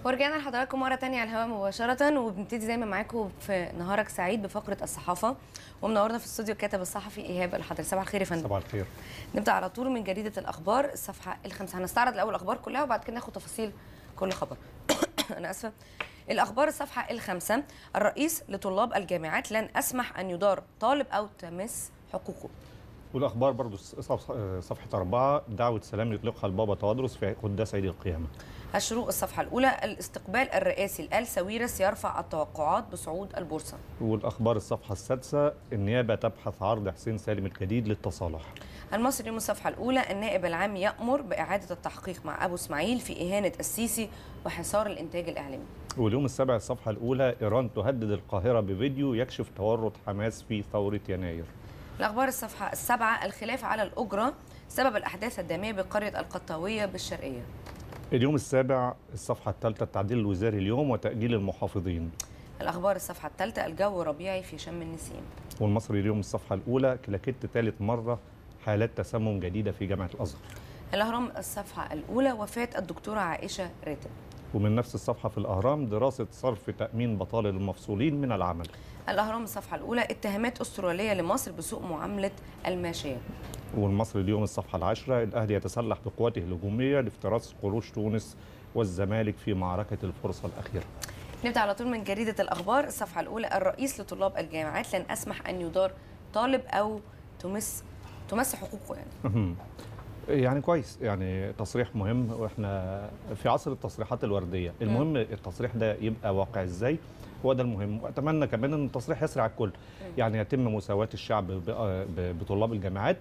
ورجعنا لحضراتكم مرة تانية على الهواء مباشرة وبنبتدي دايما معاكم في نهارك سعيد بفقرة الصحافة ومنورنا في الاستوديو الكاتب الصحفي إيهاب الحضري صباح الخير يا فندم صباح الخير نبدأ على طول من جريدة الأخبار الصفحة الخامسة هنستعرض الأول الأخبار كلها وبعد كده ناخد تفاصيل كل خبر أنا آسفة الأخبار الصفحة الخامسة الرئيس لطلاب الجامعات لن أسمح أن يدار طالب أو تمس حقوقه والاخبار برضو صف- صفحه أربعة دعوه سلام يطلقها البابا توادرس في قداس عيد القيامه الشروق الصفحة الأولى الاستقبال الرئاسي لآل ساويرس يرفع التوقعات بصعود البورصة والاخبار الصفحه السادسه النيابه تبحث عرض حسين سالم الجديد للتصالح المصري يوم الصفحة الأولى النائب العام يأمر بإعادة التحقيق مع أبو إسماعيل في إهانة السيسي وحصار الإنتاج الإعلامي واليوم السابع الصفحة الأولى إيران تهدد القاهرة بفيديو يكشف تورط حماس في ثورة يناير الأخبار الصفحة السابعة الخلاف على الأجرة سبب الأحداث الدامية بقرية القطاوية بالشرقية اليوم السابع الصفحة الثالثة التعديل الوزاري اليوم وتأجيل المحافظين الأخبار الصفحة الثالثة الجو ربيعي في شم النسيم والمصري اليوم الصفحة الأولى كلاكيت ثالث مرة حالات تسمم جديدة في جامعة الأزهر الأهرام الصفحة الأولى وفاة الدكتورة عائشة راتب ومن نفس الصفحة في الأهرام دراسة صرف تأمين بطالة للمفصولين من العمل الأهرام الصفحة الأولى اتهامات أسترالية لمصر بسوء معاملة الماشية والمصري اليوم الصفحة العاشرة الأهلي يتسلح بقواته الهجومية لافتراس قروش تونس والزمالك في معركة الفرصة الأخيرة نبدأ على طول من جريدة الأخبار الصفحة الأولى الرئيس لطلاب الجامعات لن أسمح أن يدار طالب أو تمس تمس حقوقه يعني يعني كويس يعني تصريح مهم واحنا في عصر التصريحات الورديه المهم التصريح ده يبقى واقع ازاي هو ده المهم واتمنى كمان ان التصريح يسرع الكل يعني يتم مساواه الشعب ب- ب- بطلاب الجامعات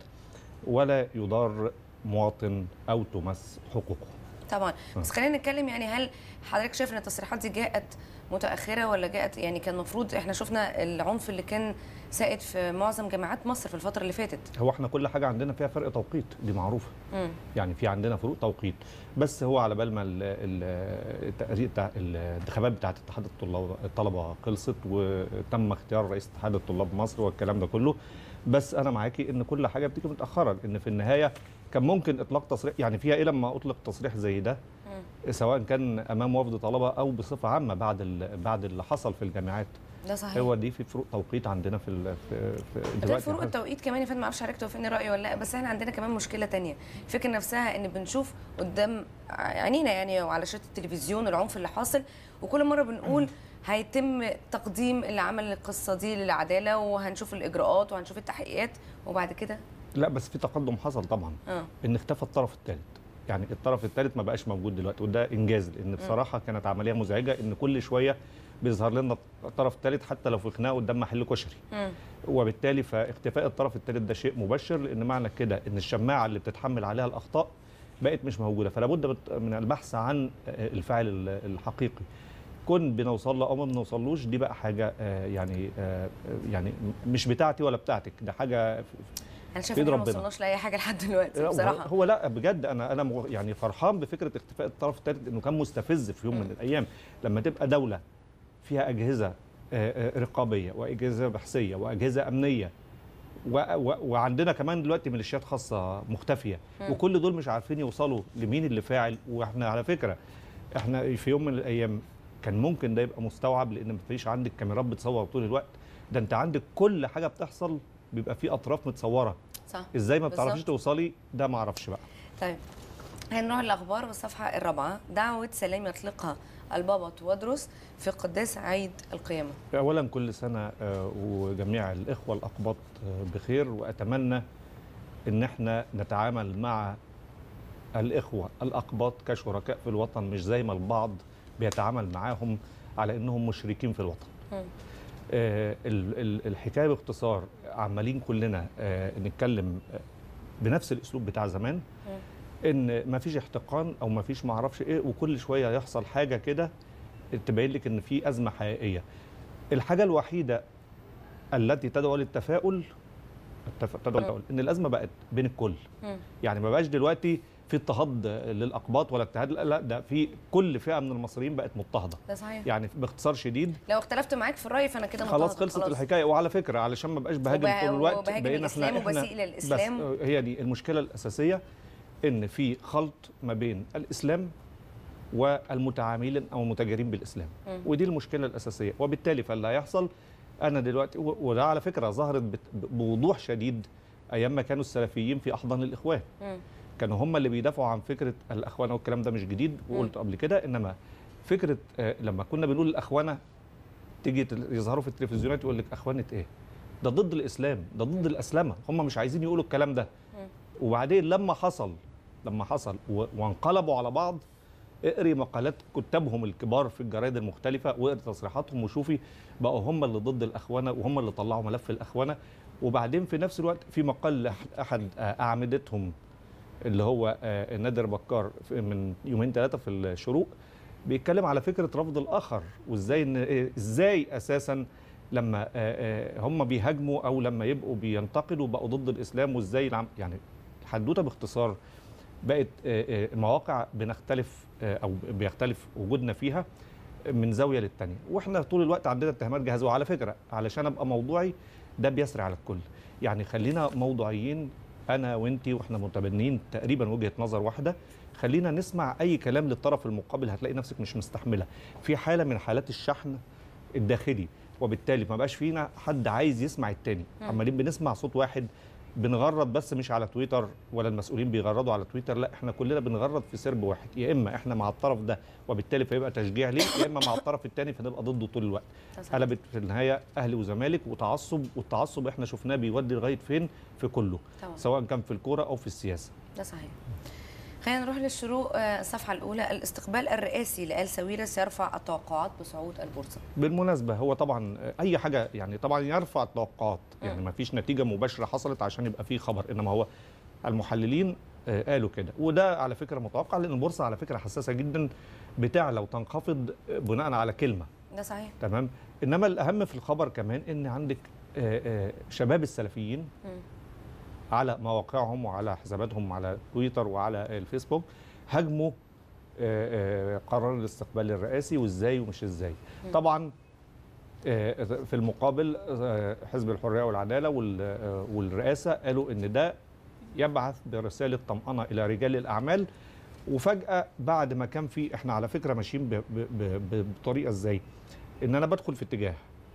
ولا يضار مواطن او تمس حقوقه طبعا بس خلينا نتكلم يعني هل حضرتك شايف ان التصريحات دي جاءت متاخره ولا جاءت يعني كان المفروض احنا شفنا العنف اللي كان سائد في معظم جامعات مصر في الفتره اللي فاتت هو احنا كل حاجه عندنا فيها فرق توقيت دي معروفه مم. يعني في عندنا فروق توقيت بس هو على بال ما ال- ال- التقرير بتاع الانتخابات بتاعت اتحاد الطلاب الطلبه خلصت وتم اختيار رئيس اتحاد الطلاب مصر والكلام ده كله بس انا معاكي ان كل حاجه بتيجي متاخرا لان في النهايه كان ممكن اطلاق تصريح يعني فيها ايه لما اطلق تصريح زي ده سواء كان امام وفد طلبه او بصفه عامه بعد ال- بعد اللي حصل في الجامعات ده صحيح هو دي في فروق توقيت عندنا في ال- في, في غير دلوقتي فروق التوقيت كمان يا فندم معرفش حضرتك توافقني رايي ولا لا بس احنا عندنا كمان مشكله تانية الفكره نفسها ان بنشوف قدام عينينا يعني وعلى شاشه التلفزيون العنف اللي حاصل وكل مره بنقول هيتم تقديم اللي عمل القصه دي للعداله وهنشوف الاجراءات وهنشوف التحقيقات وبعد كده لا بس في تقدم حصل طبعا اه ان اختفى الطرف الثالث يعني الطرف الثالث ما بقاش موجود دلوقتي وده انجاز لان بصراحه كانت عمليه مزعجه ان كل شويه بيظهر لنا الطرف الثالث حتى لو في خناقه قدام محل كشري مم. وبالتالي فاختفاء الطرف الثالث ده شيء مبشر لان معنى كده ان الشماعه اللي بتتحمل عليها الاخطاء بقت مش موجوده فلا بد بت- من البحث عن آه، الفاعل ال- الحقيقي كون بنوصل له او ما بنوصلوش دي بقى حاجه آه، يعني آه، يعني مش بتاعتي ولا بتاعتك ده حاجه انا شايف في ان احنا ما ربنا. وصلناش لاي حاجه لحد دلوقتي لا، بصراحه هو لا بجد انا انا مغ- يعني فرحان بفكره اختفاء الطرف الثالث انه كان مستفز في يوم من الايام لما تبقى دوله فيها اجهزه آه، آه، رقابيه واجهزه بحثيه واجهزه امنيه و و وعندنا كمان دلوقتي ميليشيات خاصه مختفيه وكل دول مش عارفين يوصلوا لمين اللي فاعل واحنا على فكره احنا في يوم من الايام كان ممكن ده يبقى مستوعب لان مفيش عندك كاميرات بتصور طول الوقت ده انت عندك كل حاجه بتحصل بيبقى في اطراف متصوره صح ازاي ما بالظبط. بتعرفيش توصلي ده ما اعرفش بقى طيب هنروح الاخبار والصفحه الرابعه دعوه سلام يطلقها البابا توادرس في قداس عيد القيامه اولا كل سنه آه، وجميع الاخوه الاقباط آه، بخير واتمنى ان احنا نتعامل مع الاخوه الاقباط كشركاء في الوطن مش زي ما البعض بيتعامل معاهم على انهم مشركين في الوطن مم. آه، ال- ال- الحكايه باختصار عمالين كلنا آه، نتكلم آه، بنفس الاسلوب بتاع زمان ان ما فيش احتقان او ما فيش ما اعرفش ايه وكل شويه يحصل حاجه كده تبين لك ان في ازمه حقيقيه الحاجه الوحيده التي تدعو للتفاؤل التف- تدعو للتفاؤل ان الازمه بقت بين الكل مم. يعني ما بقاش دلوقتي في اضطهاد للاقباط ولا اجتهاد لا لا، ده في كل فئه من المصريين بقت مضطهده ده صحيح يعني باختصار شديد لو اختلفت معاك في الراي فانا كده خلاص مضطهد. خلصت الحكايه وعلى فكره علشان ما بقاش بهاجم وبه- طول الوقت وبهاجم بقينا الإسلام احنا وبسيء للإسلام. بس هي دي المشكله الاساسيه ان في خلط ما بين الاسلام والمتعاملين او المتاجرين بالاسلام مم. ودي المشكله الاساسيه وبالتالي فاللي هيحصل انا دلوقتي و- وده على فكره ظهرت بت- بوضوح شديد ايام ما كانوا السلفيين في احضان الاخوان مم. كانوا هم اللي بيدافعوا عن فكره الاخوانه والكلام ده مش جديد وقلت قبل كده انما فكره آه، لما كنا بنقول الاخوانه تيجي تل- يظهروا في التلفزيونات يقول لك اخوانه ايه ده ضد الاسلام ده ضد الاسلامه هم مش عايزين يقولوا الكلام ده مم. وبعدين لما حصل لما حصل و- وانقلبوا على بعض اقري مقالات كتابهم الكبار في الجرايد المختلفه واقري تصريحاتهم وشوفي بقوا هم اللي ضد الاخوانه وهم اللي طلعوا ملف الاخوانه وبعدين في نفس الوقت في مقال لأح- احد آه، اعمدتهم اللي هو آه، نادر بكار في- من يومين ثلاثه في الشروق بيتكلم على فكره رفض الاخر وازاي ان إيه، ازاي اساسا لما آه، آه، هم بيهاجموا او لما يبقوا بينتقدوا بقوا ضد الاسلام وازاي العم- يعني الحدوته باختصار بقت آه، آه، المواقع بنختلف آه، او بيختلف وجودنا فيها من زاويه للتانيه واحنا طول الوقت عندنا اتهامات جاهزه وعلى فكره علشان ابقى موضوعي ده بيسري على الكل يعني خلينا موضوعيين انا وانتي واحنا متبنيين تقريبا وجهه نظر واحده خلينا نسمع اي كلام للطرف المقابل هتلاقي نفسك مش مستحمله في حاله من حالات الشحن الداخلي وبالتالي ما بقاش فينا حد عايز يسمع التاني مم. عمالين بنسمع صوت واحد بنغرد بس مش على تويتر ولا المسؤولين بيغردوا على تويتر لا احنا كلنا بنغرد في سرب واحد يا اما احنا مع الطرف ده وبالتالي فيبقى تشجيع ليه يا اما مع الطرف الثاني فنبقى ضده طول الوقت ده صحيح. قلبت في النهايه اهلي وزمالك وتعصب والتعصب احنا شفناه بيودي لغايه فين في كله طبعا سواء كان في الكوره او في السياسه ده صحيح خلينا نروح للشروق آه، الصفحة الأولى الاستقبال الرئاسي لآل ساويرس يرفع التوقعات بصعود البورصة بالمناسبه هو طبعا اي حاجه يعني طبعا يرفع التوقعات يعني مم. ما فيش نتيجه مباشره حصلت عشان يبقى فيه خبر انما هو المحللين آه، قالوا كده وده على فكره متوقع لان البورصه على فكره حساسه جدا بتعلى وتنخفض بناء على كلمه ده صحيح تمام انما الاهم في الخبر كمان ان عندك آه، آه، شباب السلفيين مم. على مواقعهم وعلى حساباتهم على تويتر وعلى الفيسبوك هاجموا آه، آه، قرار الاستقبال الرئاسي وازاي ومش ازاي مم. طبعا آه، في المقابل آه، حزب الحريه والعداله وال- آه، والرئاسه قالوا ان ده يبعث برساله طمانه الى رجال الاعمال وفجاه بعد ما كان في احنا على فكره ماشيين ب- ب- ب- بطريقه ازاي ان انا بدخل في اتجاه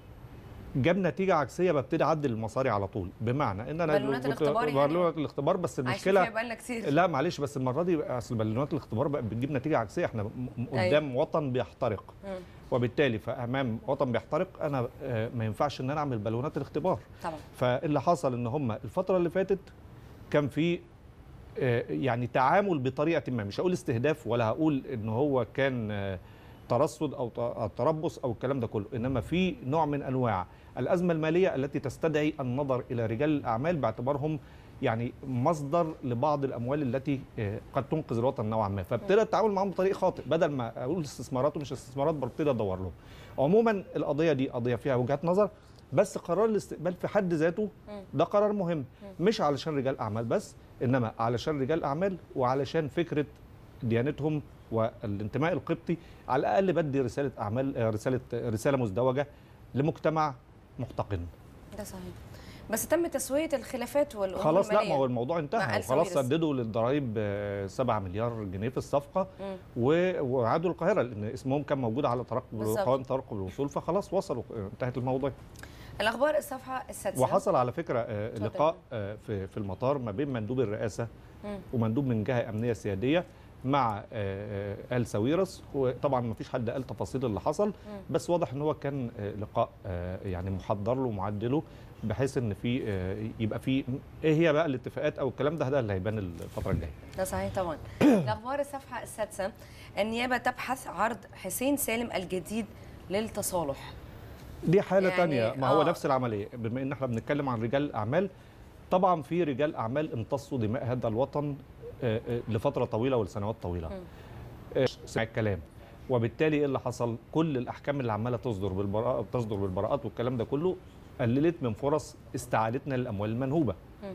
جاب نتيجه عكسيه ببتدي اعدل المصاري على طول بمعنى ان انا بالونات كنت- الاختبار يعني؟ بالونات الاختبار بس عايشين المشكله فيها بقالنا كتير لا معلش بس المره دي اصل بالونات الاختبار بقى بتجيب نتيجه عكسيه احنا م- م- أيوة. قدام وطن بيحترق مم. وبالتالي فامام وطن بيحترق انا آه، ما ينفعش ان انا اعمل بالونات الاختبار طبعا فاللي حصل ان هم الفتره اللي فاتت كان في آه، يعني تعامل بطريقه ما مش هقول استهداف ولا هقول ان هو كان آه، ترصد او ت- تربص او الكلام ده كله انما في نوع من انواع الازمه الماليه التي تستدعي النظر الى رجال الاعمال باعتبارهم يعني مصدر لبعض الاموال التي آه، قد تنقذ الوطن نوعا ما فابتدى التعامل معهم بطريق خاطئ بدل ما اقول استثمارات ومش استثمارات ببتدي ادور لهم عموما القضيه دي قضيه فيها وجهات نظر بس قرار الاستقبال في حد ذاته مم. ده قرار مهم مش علشان رجال اعمال بس انما علشان رجال اعمال وعلشان فكره ديانتهم والانتماء القبطي على الاقل بدي رساله اعمال آه، رساله رساله مزدوجه لمجتمع محتقن ده صحيح بس تم تسوية الخلافات والأمور خلاص لا المالية. ما هو الموضوع مع انتهى آل وخلاص سويرس. سددوا للضرائب آه، 7 مليار جنيه في الصفقه مم. و- وعادوا القاهره لان اسمهم كان موجود على ترقب بالظبط. قوائم ترقب الوصول فخلاص وصلوا آه، انتهت الموضوع الأخبار الصفحة السادسة وحصل على فكره آه، اتفضل. لقاء آه، في في المطار ما بين مندوب الرئاسه مم. ومندوب من جهه امنيه سياديه مع آه، آه، ال ساويرس وطبعا ما فيش حد قال تفاصيل اللي حصل بس واضح ان هو كان آه، لقاء آه، يعني محضر له ومعدله بحيث ان في آه، يبقى في ايه هي بقى الاتفاقات او الكلام ده ده اللي هيبان الفتره الجايه ده صحيح طبعا الأخبار الصفحة السادسة النيابة تبحث عرض حسين سالم الجديد للتصالح دي حاله يعني تانية ما هو آه. نفس العمليه بما ان احنا بنتكلم عن رجال الاعمال طبعا في رجال اعمال امتصوا دماء هذا الوطن آه، آه، لفتره طويله ولسنوات طويله مم. آه، سمع الكلام وبالتالي ايه اللي حصل كل الاحكام اللي عماله تصدر بالبراءه بتصدر بالبراءات والكلام ده كله قللت من فرص استعادتنا للاموال المنهوبه مم.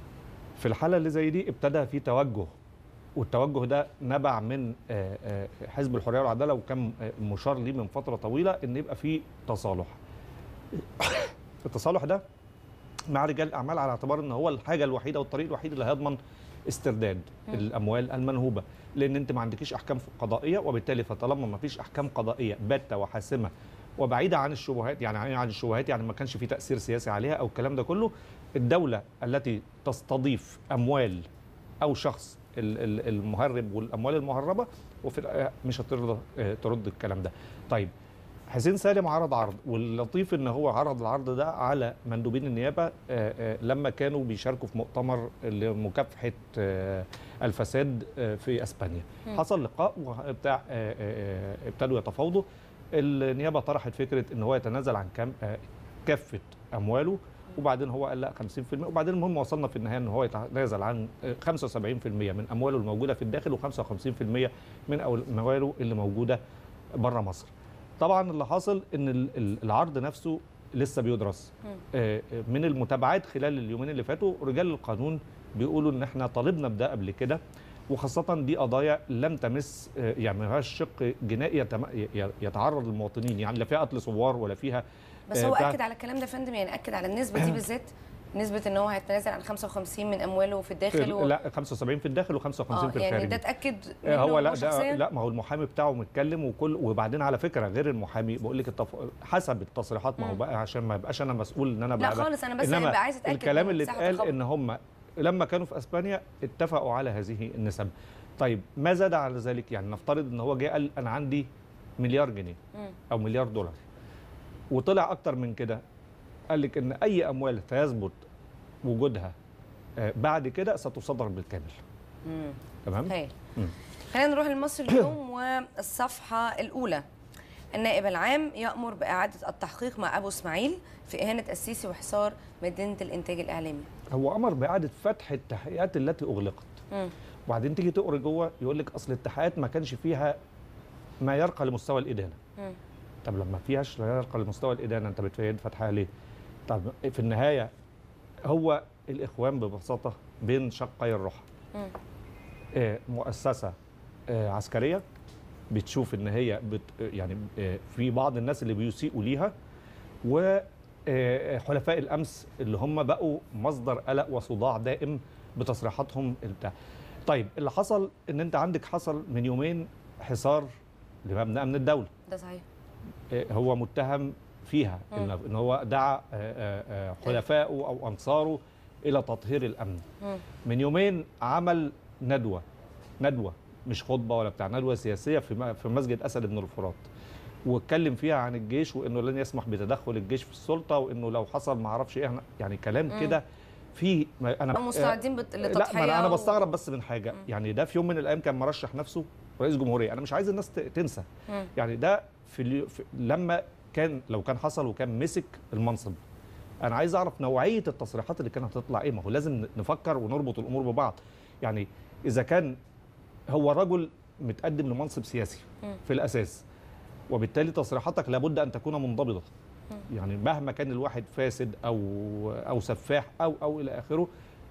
في الحاله اللي زي دي ابتدى في توجه والتوجه ده نبع من آه، آه، حزب الحريه والعداله وكان آه، مشار ليه من فتره طويله ان يبقى في تصالح التصالح ده مع رجال الاعمال على اعتبار ان هو الحاجه الوحيده والطريق الوحيد اللي هيضمن استرداد الاموال المنهوبه لان انت ما عندكيش احكام قضائيه وبالتالي فطالما ما فيش احكام قضائيه باته وحاسمه وبعيده عن الشبهات يعني عن عن الشبهات يعني ما كانش في تاثير سياسي عليها او الكلام ده كله الدوله التي تستضيف اموال او شخص ال- ال- المهرب والاموال المهربه وفي الآ- مش هترضى آه، ترد الكلام ده طيب حسين سالم عرض عرض واللطيف ان هو عرض العرض ده على مندوبين النيابه آه، آه، لما كانوا بيشاركوا في مؤتمر لمكافحه آه، الفساد آه، في اسبانيا مم. حصل لقاء وه- بتاع آه، آه، آه، ابتدوا يتفاوضوا النيابه طرحت فكره ان هو يتنازل عن كام آه، كافه امواله وبعدين هو قال لا 50% وبعدين المهم وصلنا في النهايه ان هو يتنازل عن آه، 75% من امواله الموجوده في الداخل و55% من أول- امواله اللي موجوده بره مصر. طبعا اللي حاصل ان ال- ال- العرض نفسه لسه بيدرس مم. آه، آه، من المتابعات خلال اليومين اللي فاتوا رجال القانون بيقولوا ان احنا طالبنا بده قبل كده وخاصة دي قضايا لم تمس آه، يعني ما فيهاش شق جنائي يتم- ي- يتعرض للمواطنين يعني لا فيها قتل ثوار ولا فيها بس آه، هو بتاع- اكد على الكلام ده يا فندم يعني اكد على النسبه دي بالذات نسبه ان هو هيتنازل عن 55 من امواله في الداخل في و... لا 75 في الداخل و55 اه في الخارج يعني ده اتاكد منه آه، هو لا شخصياً؟ ده لا ما هو المحامي بتاعه متكلم وكل وبعدين على فكره غير المحامي بقول لك التف... حسب التصريحات ما هو مم. بقى عشان ما يبقاش انا مسؤول ان انا لا بقى خالص انا بس إنما هبقى عايز اتاكد الكلام من اللي صحة اتقال الخبر. ان هم لما كانوا في اسبانيا اتفقوا على هذه النسب طيب ما زاد على ذلك يعني نفترض ان هو جه قال انا عندي مليار جنيه مم. او مليار دولار وطلع اكتر من كده قال لك ان اي اموال سيثبت وجودها آه، بعد كده ستصدر بالكامل مم. تمام هايل مم. خلينا نروح لمصر اليوم والصفحه الاولى النائب العام يأمر بإعادة التحقيق مع أبو إسماعيل في إهانة السيسي وحصار مدينة الإنتاج الإعلامي. هو امر باعاده فتح التحقيقات التي اغلقت مم. وبعدين تيجي تقري جوه يقول لك اصل التحقيقات ما كانش فيها ما يرقى لمستوى الادانه مم. طب لما فيهاش لا يرقى لمستوى الادانه انت بتفيد فتحها ليه طب في النهايه هو الاخوان ببساطه بين شقي الروح مم. آه، مؤسسه آه، عسكريه بتشوف ان هي بت يعني آه، في بعض الناس اللي بيسيئوا ليها وحلفاء الامس اللي هم بقوا مصدر قلق وصداع دائم بتصريحاتهم البتاع طيب اللي حصل ان انت عندك حصل من يومين حصار لمبنى امن الدوله ده صحيح. آه، هو متهم فيها ان ان هو دعا آه، آه، آه، حلفائه او انصاره الى تطهير الامن مم. من يومين عمل ندوه ندوه مش خطبه ولا بتاع ندوه سياسيه في م- في مسجد اسد بن الفرات واتكلم فيها عن الجيش وانه لن يسمح بتدخل الجيش في السلطه وانه لو حصل ما اعرفش ايه إحنا- يعني كلام مم. كده في ما انا مستعدين بت- لا للتضحية ما انا انا و- بستغرب بس من حاجه مم. يعني ده في يوم من الايام كان مرشح نفسه رئيس جمهوريه انا مش عايز الناس ت- تنسى مم. يعني ده في, اليو- في لما كان لو كان حصل وكان مسك المنصب انا عايز اعرف نوعيه التصريحات اللي كانت هتطلع ايه ما هو لازم نفكر ونربط الامور ببعض يعني اذا كان هو رجل متقدم لمنصب سياسي مم. في الاساس وبالتالي تصريحاتك لابد ان تكون منضبطه يعني مهما كان الواحد فاسد او او سفاح او او الى اخره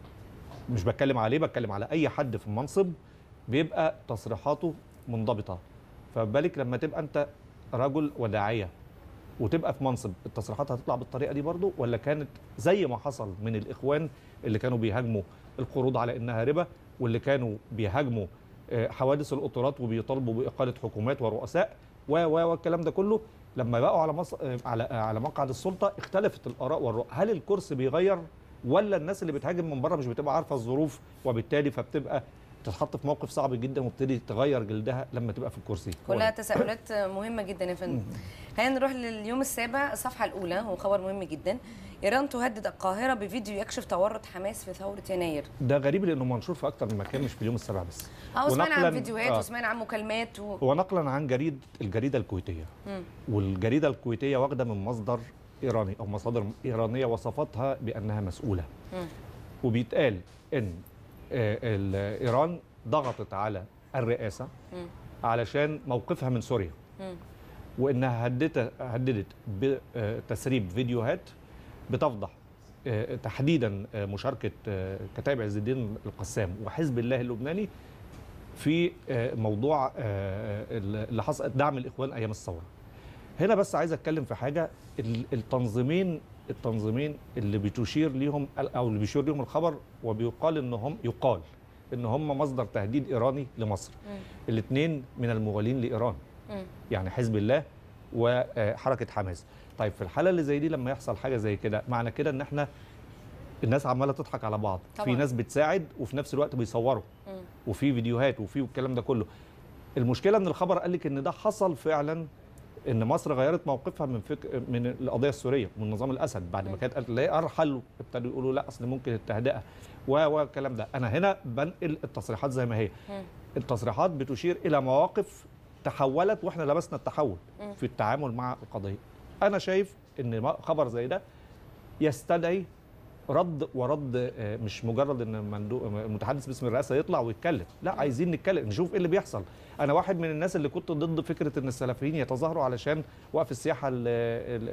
مش بتكلم عليه بتكلم على اي حد في المنصب بيبقى تصريحاته منضبطه فبالك لما تبقى انت رجل وداعيه وتبقى في منصب التصريحات هتطلع بالطريقه دي برضو ولا كانت زي ما حصل من الاخوان اللي كانوا بيهاجموا القروض على انها ربا واللي كانوا بيهاجموا آه، حوادث القطارات وبيطالبوا باقاله حكومات ورؤساء و و والكلام ده كله لما بقوا على مص... آه، على آه، على مقعد السلطه اختلفت الاراء والرؤى هل الكرسي بيغير ولا الناس اللي بتهاجم من بره مش بتبقى عارفه الظروف وبالتالي فبتبقى تتحط في موقف صعب جدا وبتبتدي تغير جلدها لما تبقى في الكرسي كلها تساؤلات مهمة جدا يا فندم. خلينا نروح لليوم السابع الصفحة الأولى هو خبر مهم جدا. إيران تهدد القاهرة بفيديو يكشف تورط حماس في ثورة يناير. ده غريب لانه منشور في اكتر من مكان مش في اليوم السابع بس اه وسمعنا عن ونقلاً- فيديوهات آه. وسمعنا عن مكالمات و... ونقلا عن جريد الجريده الكويتيه مم. والجريده الكويتيه واخده من مصدر ايراني او مصادر ايرانيه وصفتها بانها مسؤوله مم. وبيتقال ان آه، ال- ايران ضغطت على الرئاسه مم. علشان موقفها من سوريا مم. وانها هددت هددت بتسريب فيديوهات بتفضح آه، تحديدا آه، مشاركه آه، كتائب عز الدين القسام وحزب الله اللبناني في آه، موضوع آه، اللي حصل دعم الاخوان ايام الثوره. هنا بس عايز اتكلم في حاجه ال- التنظيمين التنظيمين اللي بتشير ليهم او اللي بيشير ليهم الخبر وبيقال انهم يقال ان هم مصدر تهديد ايراني لمصر مم. الاثنين من الموالين لايران مم. يعني حزب الله وحركه حماس طيب في الحاله اللي زي دي لما يحصل حاجه زي كده معنى كده ان احنا الناس عماله تضحك على بعض طبعاً. في ناس بتساعد وفي نفس الوقت بيصوروا مم. وفي فيديوهات وفي الكلام ده كله المشكله ان الخبر قال لك ان ده حصل فعلا ان مصر غيرت موقفها من فك... من القضيه السوريه من نظام الاسد بعد ما مم. كانت قالت لا ارحل ابتدوا يقولوا لا اصل ممكن التهدئه و والكلام ده انا هنا بنقل التصريحات زي ما هي مم. التصريحات بتشير الى مواقف تحولت واحنا لمسنا التحول مم. في التعامل مع القضيه انا شايف ان ما- خبر زي ده يستدعي رد ورد آه، مش مجرد ان مندوب المتحدث باسم الرئاسه يطلع ويتكلم لا عايزين نتكلم نشوف ايه اللي بيحصل انا واحد من الناس اللي كنت ضد فكره ان السلفيين يتظاهروا علشان وقف السياحه ال ال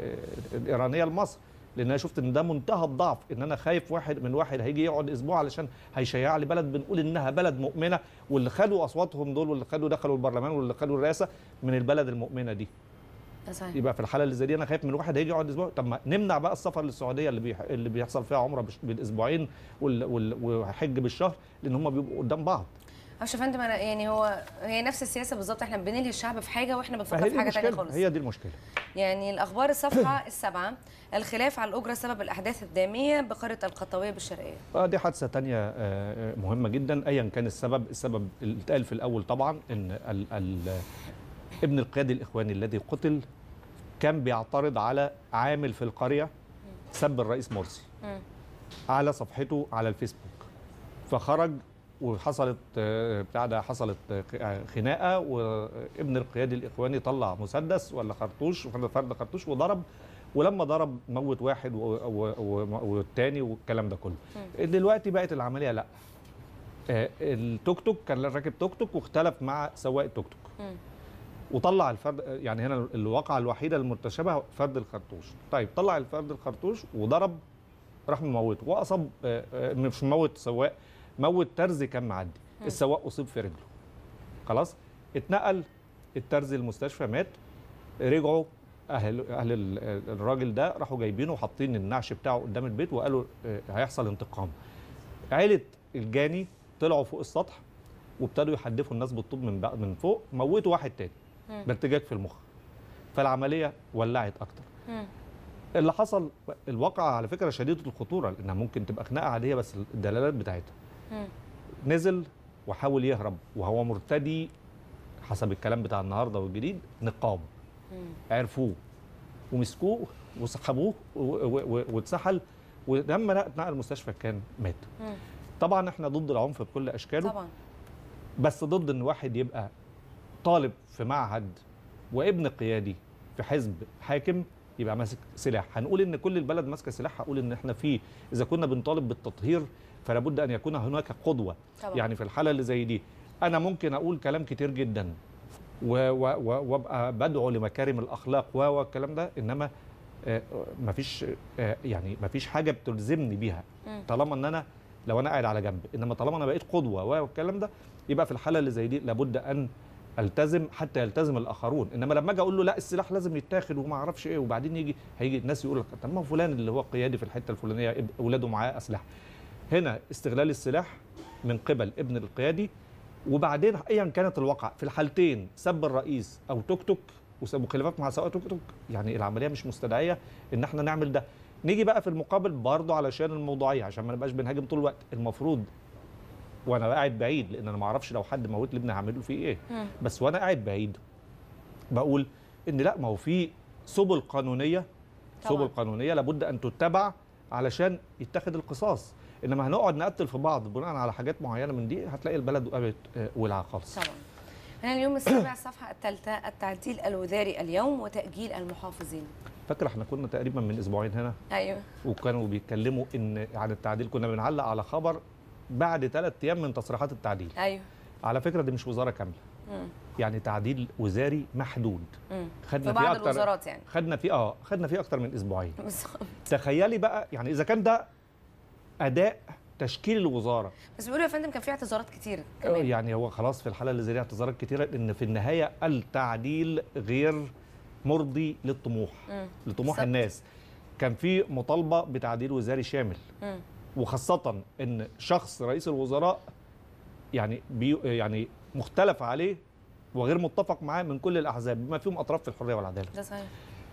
ال الايرانيه لمصر لان انا شفت ان ده منتهى الضعف ان انا خايف واحد من واحد هيجي يقعد اسبوع علشان هيشيع لي بلد بنقول انها بلد مؤمنه واللي خدوا اصواتهم دول واللي خدوا دخلوا البرلمان واللي خدوا الرئاسه من البلد المؤمنه دي ده صحيح يبقى في الحاله اللي زي دي انا خايف من واحد هيجي يقعد اسبوع طب ما نمنع بقى السفر للسعوديه اللي بيح... اللي بيحصل فيها عمره بش... بالاسبوعين وال... وال... وحج بالشهر لان هم بيبقوا قدام بعض معرفش يا فندم انا يعني هو هي نفس السياسه بالظبط احنا بنلهي الشعب في حاجه واحنا بنفكر فهي في دي حاجه ثانيه المشكله خالص هي دي المشكله يعني الاخبار الصفحه السابعه الخلاف على الاجره سبب الاحداث الداميه بقريه القطويه بالشرقيه اه دي حادثه تانية آه، آه، مهمه جدا ايا كان السبب السبب اللي اتقال في الاول طبعا ان ال... ال... ابن القيادي الاخواني الذي قتل كان بيعترض على عامل في القريه سب الرئيس مرسي مم. على صفحته على الفيسبوك فخرج وحصلت آه، بتاع ده حصلت آه، خناقه وابن القيادي الاخواني طلع مسدس ولا خرطوش فرد خرطوش وضرب ولما ضرب موت واحد و- و- و- والتاني والكلام ده كله دلوقتي بقت العمليه لا آه، التوك توك كان راكب توك توك واختلف مع سواق التوك توك مم. وطلع الفرد يعني هنا الواقعه الوحيده المتشابهه فرد الخرطوش طيب طلع الفرد الخرطوش وضرب راح مموته واصاب آه، آه، مش موت سواق موت ترزي كان معدي مم. السواق اصيب في رجله خلاص اتنقل الترزي المستشفى مات رجعوا اهل اهل ال- الراجل ده راحوا جايبينه وحاطين النعش بتاعه قدام البيت وقالوا آه، هيحصل انتقام عيله الجاني طلعوا فوق السطح وابتدوا يحدفوا الناس بالطوب من بق- من فوق موتوا واحد تاني مم. بارتجاج في المخ فالعمليه ولعت اكتر مم. اللي حصل الواقعة على فكرة شديدة الخطورة لأنها ممكن تبقى خناقة عادية بس الدلالات بتاعتها مم. نزل وحاول يهرب وهو مرتدي حسب الكلام بتاع النهاردة والجديد نقاب مم. عرفوه ومسكوه وسحبوه و- و- و- واتسحل ولما اتنقل المستشفى كان مات مم. طبعا احنا ضد العنف بكل اشكاله طبعا بس ضد ان واحد يبقى طالب في معهد وابن قيادي في حزب حاكم يبقى ماسك سلاح هنقول ان كل البلد ماسكه سلاح هقول ان احنا في اذا كنا بنطالب بالتطهير فلا بد ان يكون هناك قدوه طبعا يعني في الحاله اللي زي دي انا ممكن اقول كلام كتير جدا و- و- و- وابقى بدعو لمكارم الاخلاق و- والكلام ده انما آه، مفيش آه، يعني مفيش حاجه بتلزمني بيها مم. طالما ان انا لو انا قاعد على جنب انما طالما انا بقيت قدوه والكلام ده يبقى في الحاله اللي زي دي لابد ان التزم حتى يلتزم الاخرون انما لما اجي اقول له لا السلاح لازم يتاخد وما اعرفش ايه وبعدين يجي هيجي الناس يقول لك طب ما هو فلان اللي هو قيادي في الحته الفلانيه اب- اولاده معاه اسلحه هنا استغلال السلاح من قبل ابن القيادي وبعدين ايا كانت الواقع في الحالتين سب الرئيس او توك توك وسب خلافات مع سواق توك توك يعني العمليه مش مستدعيه ان احنا نعمل ده نيجي بقى في المقابل برضه علشان الموضوعيه عشان ما نبقاش بنهاجم طول الوقت المفروض وانا قاعد بعيد لان انا ما اعرفش لو حد موت لي ابني هعمل له فيه ايه مم. بس وانا قاعد بعيد بقول ان لا ما هو في سبل قانونيه طبعاً. سبل قانونيه لابد ان تتبع علشان يتخذ القصاص انما هنقعد نقتل في بعض بناء على حاجات معينه من دي هتلاقي البلد قامت آه، ولعه خالص طبعا هنا اليوم السابع الصفحه الثالثه التعديل الوزاري اليوم وتاجيل المحافظين فاكر احنا كنا تقريبا من اسبوعين هنا ايوه وكانوا بيتكلموا ان عن التعديل كنا بنعلق على خبر بعد ثلاث ايام من تصريحات التعديل ايوه على فكره دي مش وزاره كامله مم. يعني تعديل وزاري محدود مم. خدنا في فيه بعض اكتر الوزارات يعني خدنا فيه اه خدنا فيه اكتر من اسبوعين بالظبط. تخيلي بقى يعني اذا كان ده اداء تشكيل الوزاره بس بيقولوا يا فندم كان في اعتذارات كتير كمان يعني هو خلاص في الحاله اللي زي دي اعتذارات كتيره لان في النهايه التعديل غير مرضي للطموح مم. لطموح بالظبط. الناس كان في مطالبه بتعديل وزاري شامل مم. وخاصه ان شخص رئيس الوزراء يعني بي يعني مختلف عليه وغير متفق معاه من كل الاحزاب بما فيهم اطراف في الحريه والعداله ده صحيح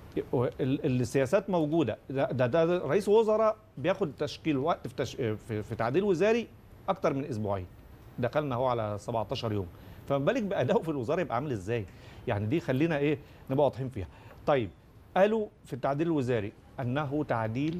ال- السياسات موجوده ده, ده, ده رئيس وزراء بياخد تشكيل وقت في, تش... في, في تعديل وزاري اكتر من اسبوعين دخلنا هو على 17 يوم فما بالك بادائه في الوزاره يبقى عامل ازاي يعني دي خلينا ايه نبقى واضحين فيها طيب قالوا في التعديل الوزاري انه تعديل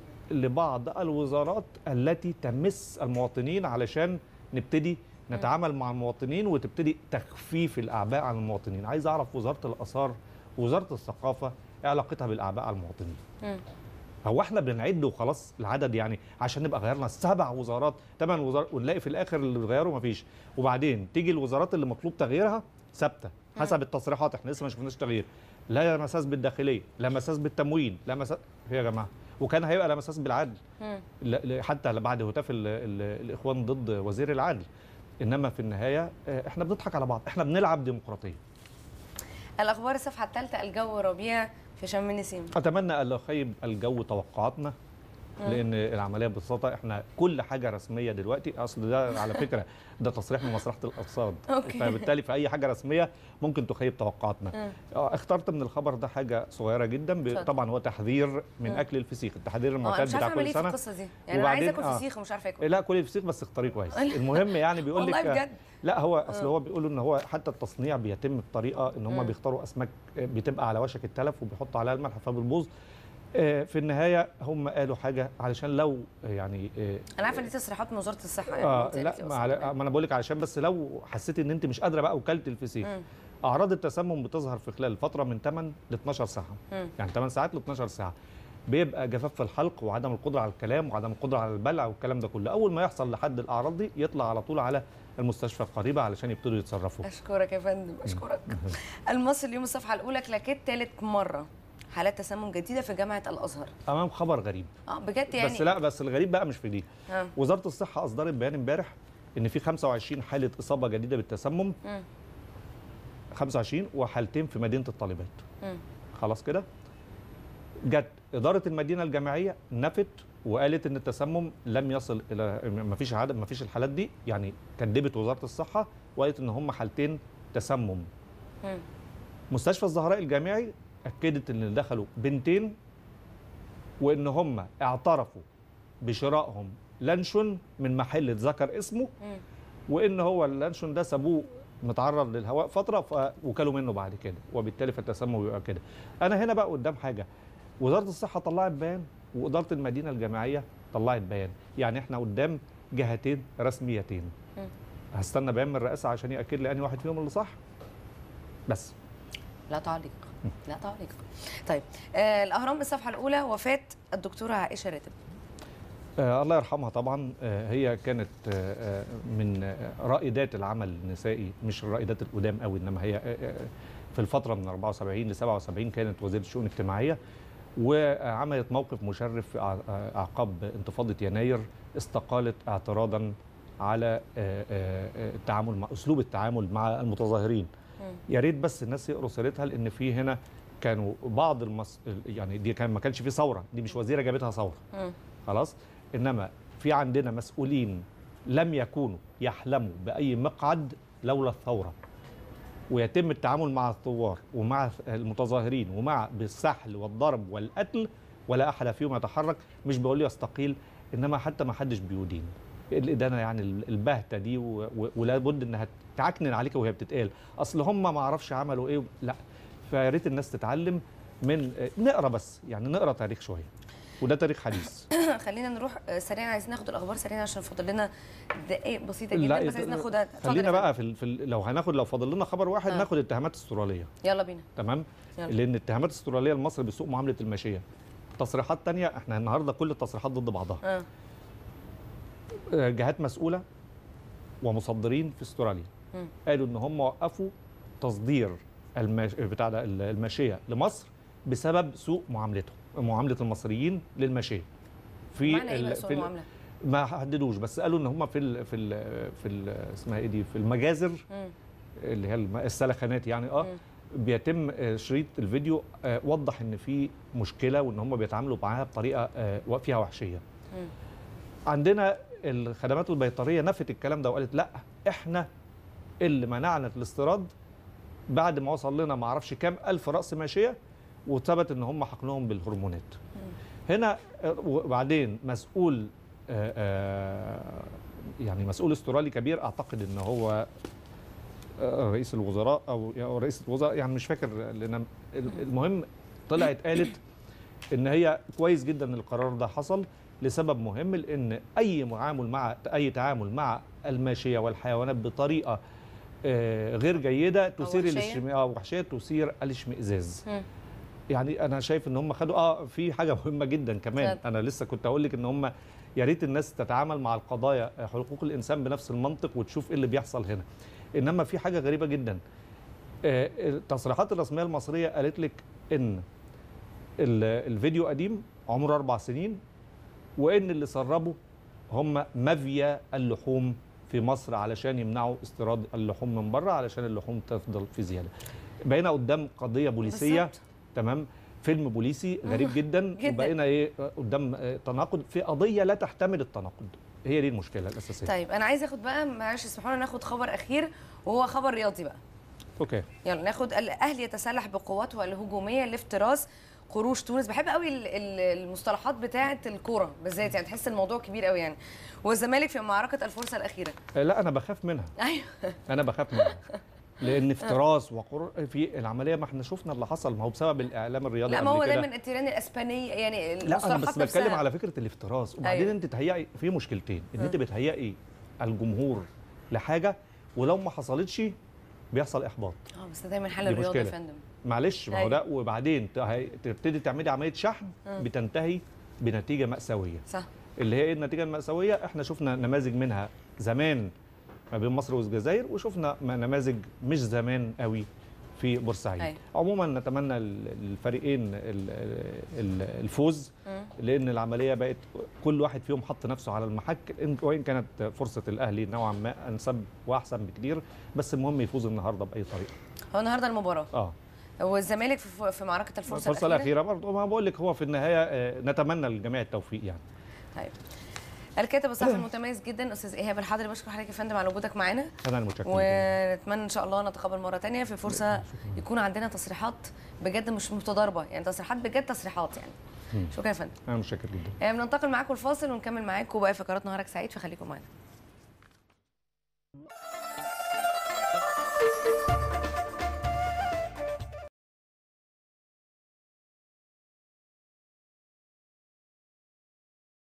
لبعض الوزارات التي تمس المواطنين علشان نبتدي نتعامل مع المواطنين وتبتدي تخفيف الاعباء عن المواطنين عايز اعرف وزاره الاثار ووزاره الثقافه ايه علاقتها بالاعباء على المواطنين مم. هو احنا بنعد وخلاص العدد يعني عشان نبقى غيرنا سبع وزارات ثمان وزارات ونلاقي في الاخر اللي غيروا مفيش وبعدين تيجي الوزارات اللي مطلوب تغييرها ثابته حسب التصريحات احنا لسه ما شفناش تغيير لا مساس بالداخليه لا مساس بالتموين لا مساس إيه يا جماعه وكان هيبقى لا مساس بالعدل مم. لا- لا- حتى بعد هتاف ال- ال- الاخوان ضد وزير العدل انما في النهايه آه، احنا بنضحك على بعض احنا بنلعب ديمقراطيه الاخبار الصفحه الثالثه الجو ربيع في شم النسيم اتمنى الا يخيب الجو توقعاتنا لان العمليه ببساطه احنا كل حاجه رسميه دلوقتي اصل ده على فكره ده تصريح من مصلحه الاقتصاد أوكي. فبالتالي في اي حاجه رسميه ممكن تخيب توقعاتنا مم. آه، اخترت من الخبر ده حاجه صغيره جدا ب- اتفضل. طبعا هو تحذير من مم. اكل الفسيخ التحذير اه انا المعتاد مش بتاع عارفه اعمل كل ايه في سنه القصه دي يعني انا عايزه وبعدين- اكل آه. فسيخ ومش عارفه اكل لا كل الفسيخ بس اختاريه كويس المهم يعني بيقول لك والله بجد لا هو اصل هو بيقولوا ان هو حتى التصنيع بيتم بطريقه ان هم مم. بيختاروا اسماك بتبقى على وشك التلف وبيحطوا عليها الملح فبتبوظ آه، في النهايه هم قالوا حاجه علشان لو يعني آه، انا عارفه ان دي تصريحات من وزاره الصحه يعني آه قلت لك لا إيه ما, أصلاً. على- ما انا بقول لك علشان بس لو حسيت ان انت مش قادره بقى وكلت الفسيخ مم. اعراض التسمم بتظهر في خلال فتره من 8 ل 12 ساعه مم. يعني 8 ساعات ل 12 ساعه بيبقى جفاف في الحلق وعدم القدره على الكلام وعدم القدره على البلع والكلام ده كله اول ما يحصل لحد الاعراض دي يطلع على طول على المستشفى القريبه علشان يبتدوا يتصرفوا اشكرك يا فندم اشكرك المصري اليوم الصفحه الاولى كلاكيت ثالث مره حالات تسمم جديده في جامعه الازهر امام خبر غريب اه بجد يعني بس لا بس الغريب بقى مش في دي ها. وزاره الصحه اصدرت بيان امبارح ان في 25 حاله اصابه جديده بالتسمم مم. 25 وحالتين في مدينه الطالبات مم. خلاص كده جت اداره المدينه الجامعيه نفت وقالت ان التسمم لم يصل الى ما فيش عدد ما فيش الحالات دي يعني كدبت وزاره الصحه وقالت ان هم حالتين تسمم مم. مستشفى الزهراء الجامعي اكدت ان اللي دخلوا بنتين وان هم اعترفوا بشرائهم لانشون من محل اتذكر اسمه مم. وان هو اللانشون ده سابوه متعرض للهواء فتره ف... وكلوا منه بعد كده وبالتالي فالتسمم بيبقى كده انا هنا بقى قدام حاجه وزاره الصحه طلعت بيان واداره المدينه الجامعيه طلعت بيان يعني احنا قدام جهتين رسميتين مم. هستنى بيان من الرئاسه عشان ياكد لي انهي واحد فيهم اللي صح بس لا تعليق لا تعليق طيب آه الاهرام الصفحه الاولى وفاه الدكتوره عائشه راتب آه الله يرحمها طبعا آه هي كانت آه آه، من آه، رائدات العمل النسائي مش الرائدات القدام قوي انما هي آه آه، في الفتره من 74 ل 77 كانت وزيره الشؤون الاجتماعيه وعملت موقف مشرف في أع- آه، اعقاب انتفاضه يناير استقالت اعتراضا على آه، آه، آه، التعامل مع اسلوب التعامل مع المتظاهرين مم. يا ريت بس الناس يقروا سيرتها لان في هنا كانوا بعض المص... يعني دي كان ما كانش في ثوره دي مش وزيره جابتها ثوره مم. خلاص انما في عندنا مسؤولين لم يكونوا يحلموا باي مقعد لولا الثوره ويتم التعامل مع الثوار ومع المتظاهرين ومع بالسحل والضرب والقتل ولا احد فيهم يتحرك مش بقول لي يستقيل انما حتى ما حدش بيدين الادانه يعني البهته دي و- و- ولا بد انها تعكنن عليك وهي بتتقال اصل هم ما اعرفش عملوا ايه لا فيا ريت الناس تتعلم من نقرا بس يعني نقرا تاريخ شويه وده تاريخ حديث خلينا نروح آه، سريعا عايزين ناخد الاخبار سريعا عشان فاضل لنا دقائق بسيطه لا، جدا بس عايزين لا، ناخدها اتفضل خلينا يا بقى في, ال- في ال- لو هناخد لو فاضل لنا خبر واحد آه. ناخد الاتهامات استراليه فندم. يلا بينا تمام يلا. لان الاتهامات الاستراليه لمصر بسوء معامله الماشيه تصريحات تانية احنا النهارده كل التصريحات ضد بعضها اه آه، جهات مسؤوله ومصدرين في استراليا مم. قالوا ان هم وقفوا تصدير الماش... بتاع ده ال- الماشيه لمصر بسبب سوء معاملتهم معامله المصريين للماشيه في معنى ايه بقى ال- سوء في ال- المعامله؟ ما حددوش بس قالوا ان هم في ال في ال في ال اسمها ايه دي في المجازر مم. اللي هي الم- السلخانات يعني اه مم. بيتم آه، شريط الفيديو آه، وضح ان في مشكله وان هم بيتعاملوا معاها بطريقه آه، فيها وحشيه مم. عندنا الخدمات البيطريه نفت الكلام ده وقالت لا احنا اللي منعنا الاستيراد بعد ما وصل لنا ما اعرفش كام الف راس ماشيه وثبت ان هم حقنهم بالهرمونات هنا آه، وبعدين مسؤول آه، آه، يعني مسؤول استرالي كبير اعتقد ان هو آه، رئيس الوزراء او أو رئيس الوزراء يعني مش فاكر لان المهم طلعت قالت ان هي كويس جدا ان القرار ده حصل لسبب مهم لان اي معامل مع اي تعامل مع الماشيه والحيوانات بطريقه آه، غير جيده تثير وحشية. الاشمئزاز اه وحشيه تثير الاشمئزاز مم. يعني انا شايف ان هم خدوا اه في حاجه مهمه جدا كمان اتفضل. انا لسه كنت اقول لك ان هم يا ريت الناس تتعامل مع القضايا آه، حقوق الانسان بنفس المنطق وتشوف ايه اللي بيحصل هنا انما في حاجه غريبه جدا آه، التصريحات الرسميه المصريه قالت لك ان ال- الفيديو قديم عمره اربع سنين وان اللي سربوا هم مافيا اللحوم في مصر علشان يمنعوا استيراد اللحوم من بره علشان اللحوم تفضل في زياده بقينا قدام قضيه بوليسيه بالظبط. تمام فيلم بوليسي غريب جدا, جداً. وبقينا ايه قدام آه، تناقض في قضيه لا تحتمل التناقض هي دي المشكله الاساسيه طيب انا عايز اخد بقى معلش اسمحوا لنا ناخد خبر اخير وهو خبر رياضي بقى اوكي يلا ناخد الاهلي يتسلح بقواته الهجوميه لافتراس قروش تونس بحب قوي ال- ال- المصطلحات بتاعه الكوره بالذات يعني تحس الموضوع كبير قوي يعني والزمالك في معركه الفرصه الاخيره آه، لا انا بخاف منها ايوه انا بخاف منها لان افتراس وقر في العمليه ما احنا شفنا اللي حصل ما هو بسبب الاعلام الرياضي لا ما قبل هو كده. دايما التيران الاسبانيه يعني لا انا المصطلحات بس بتكلم نفسها. على فكره الافتراس وبعدين أيوة. انت تهيئي في مشكلتين ان انت بتهيئي الجمهور لحاجه ولو ما حصلتش بيحصل احباط اه بس ده دايما حل دي الرياضه يا مشكلة. فندم معلش ما هو أيوة. ده وبعدين ته- تبتدي تعملي عمليه شحن مم. بتنتهي بنتيجه ماساويه صح اللي هي ايه النتيجه المأساوية احنا شفنا نماذج منها زمان ما بين مصر والجزائر وشفنا م- نماذج مش زمان قوي في بورسعيد أيوة. عموما نتمنى ال- الفريقين ال- ال- الفوز مم. لان العمليه بقت كل واحد فيهم حط نفسه على المحك إن- وان كانت فرصه الاهلي نوعا ما انسب واحسن بكتير بس المهم يفوز النهارده باي طريقه هو النهارده المباراه اه والزمالك في في معركه الفرصه, الفرصه الاخيره برضه ما بقول لك هو في النهايه آه، نتمنى للجميع التوفيق يعني طيب الكاتب الصحفي المتميز جدا استاذ ايهاب الحضري بشكر حضرتك يا فندم على وجودك معانا انا المتشكر جداً. ونتمنى ان شاء الله نتقابل مره تانية في فرصه يكون عندنا تصريحات بجد مش متضاربه يعني تصريحات بجد تصريحات يعني مم. شكرا يا فندم انا متشكر جدا آه، بننتقل معاكم الفاصل ونكمل معاكم باقي فقرات نهارك سعيد فخليكم معانا